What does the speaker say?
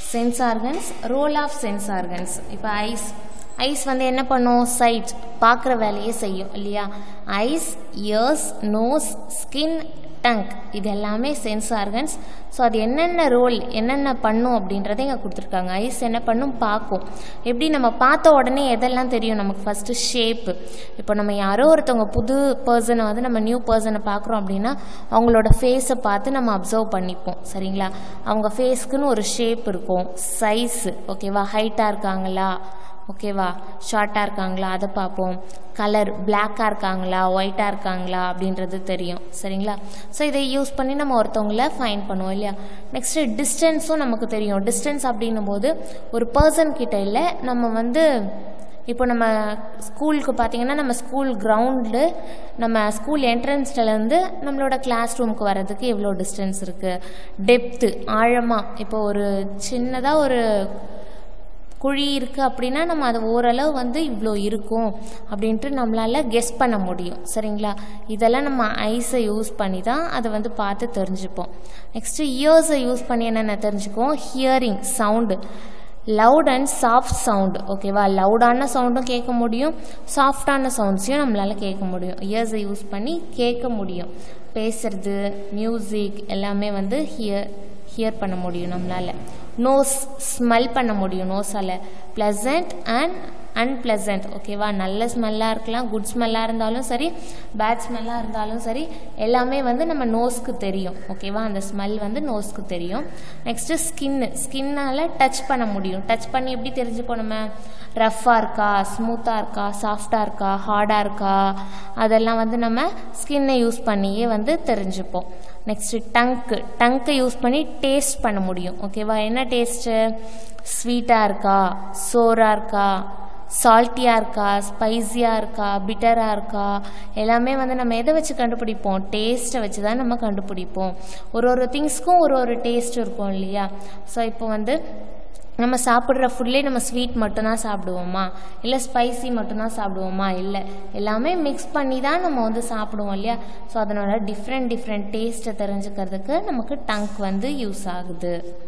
sense organs role of sense organs இப்போ eyes eyes வந்து என்ன பண்ணும் சைட் பார்க்குற வேலையே செய்யும் இல்லையா eyes ears nose skin tongue இது எல்லாமே சென்ஸ் ஆர்கன்ஸ் ஸோ அது என்னென்ன ரோல் என்னென்ன பண்ணும் அப்படின்றத இங்கே கொடுத்துருக்காங்க ஐஸ் என்ன பண்ணும் பார்க்கும் எப்படி நம்ம பார்த்த உடனே எதெல்லாம் தெரியும் நமக்கு ஃபஸ்ட்டு ஷேப்பு இப்போ நம்ம யாரோ ஒருத்தவங்க புது பர்சனை வந்து நம்ம நியூ பர்சனை பார்க்குறோம் அப்படின்னா அவங்களோட ஃபேஸை பார்த்து நம்ம அப்சர்வ் பண்ணிப்போம் சரிங்களா அவங்க ஃபேஸ்க்குன்னு ஒரு ஷேப் இருக்கும் சைஸு ஓகேவா ஹைட்டாக இருக்காங்களா ஓகேவா ஷார்ட்டாக இருக்காங்களா அதை பார்ப்போம் கலர் பிளாக்காக இருக்காங்களா ஒயிட்டாக இருக்காங்களா அப்படின்றது தெரியும் சரிங்களா ஸோ இதை யூஸ் பண்ணி நம்ம ஒருத்தவங்கள ஃபைன் பண்ணுவோம் இல்லையா நெக்ஸ்ட்டு டிஸ்டன்ஸும் நமக்கு தெரியும் டிஸ்டன்ஸ் அப்படின்னும் போது ஒரு பர்சன் கிட்ட இல்லை நம்ம வந்து இப்போ நம்ம ஸ்கூலுக்கு பார்த்தீங்கன்னா நம்ம ஸ்கூல் கிரவுண்டில் நம்ம ஸ்கூல் என்ட்ரன்ஸ்லேருந்து நம்மளோட கிளாஸ் ரூமுக்கு வர்றதுக்கு எவ்வளோ டிஸ்டன்ஸ் இருக்குது டெப்த்து ஆழமாக இப்போ ஒரு சின்னதாக ஒரு குழி இருக்குது அப்படின்னா நம்ம அது ஓரளவு வந்து இவ்வளோ இருக்கும் அப்படின்ட்டு நம்மளால் கெஸ் பண்ண முடியும் சரிங்களா இதெல்லாம் நம்ம ஐஸை யூஸ் பண்ணி தான் அதை வந்து பார்த்து தெரிஞ்சுப்போம் நெக்ஸ்ட்டு இயர்ஸை யூஸ் பண்ணி என்னென்ன தெரிஞ்சுக்குவோம் hearing sound loud and soft sound ஓகேவா லவுடான சவுண்டும் கேட்க முடியும் சாஃப்டான சவுண்ட்ஸையும் நம்மளால் கேட்க முடியும் இயர்ஸை யூஸ் பண்ணி கேட்க முடியும் பேசுறது மியூசிக் எல்லாமே வந்து ஹியர் ஹியர் பண்ண முடியும் நம்மளால் நோஸ் ஸ்மெல் பண்ண முடியும் நோஸால் ப்ளசண்ட் அண்ட் அன்பிளசன்ட் ஓகேவா நல்ல ஸ்மெல்லாக இருக்கலாம் குட் ஸ்மெல்லாக இருந்தாலும் சரி பேட் ஸ்மெல்லாக இருந்தாலும் சரி எல்லாமே வந்து நம்ம நோஸ்க்கு தெரியும் ஓகேவா அந்த ஸ்மெல் வந்து நோஸ்க்கு தெரியும் நெக்ஸ்ட்டு ஸ்கின்னு ஸ்கின்னால் டச் பண்ண முடியும் டச் பண்ணி எப்படி தெரிஞ்சுப்போம் நம்ம ரஃப்பாக இருக்கா ஸ்மூத்தாக இருக்கா சாஃப்டாக இருக்கா ஹார்டாக இருக்கா அதெல்லாம் வந்து நம்ம ஸ்கின்னை யூஸ் பண்ணியே வந்து தெரிஞ்சுப்போம் நெக்ஸ்ட்டு டங்க்கு டங்க்கை யூஸ் பண்ணி டேஸ்ட் பண்ண முடியும் ஓகேவா என்ன டேஸ்ட்டு ஸ்வீட்டாக இருக்கா சோறாக இருக்கா சால்ட்டியாக இருக்கா ஸ்பைஸியாக இருக்கா பிட்டராக இருக்கா எல்லாமே வந்து நம்ம எதை வச்சு கண்டுபிடிப்போம் டேஸ்ட்டை வச்சு தான் நம்ம கண்டுபிடிப்போம் ஒரு ஒரு திங்ஸ்க்கும் ஒரு ஒரு டேஸ்ட் இருக்கும் இல்லையா ஸோ இப்போ வந்து நம்ம சாப்பிட்ற ஃபுட்லேயே நம்ம ஸ்வீட் மட்டும்தான் சாப்பிடுவோமா இல்லை ஸ்பைசி மட்டும்தான் சாப்பிடுவோமா இல்லை எல்லாமே மிக்ஸ் பண்ணி தான் நம்ம வந்து சாப்பிடுவோம் இல்லையா ஸோ அதனோட டிஃப்ரெண்ட் டிஃப்ரெண்ட் டேஸ்ட்டை தெரிஞ்சுக்கிறதுக்கு நமக்கு டங்க் வந்து யூஸ் ஆகுது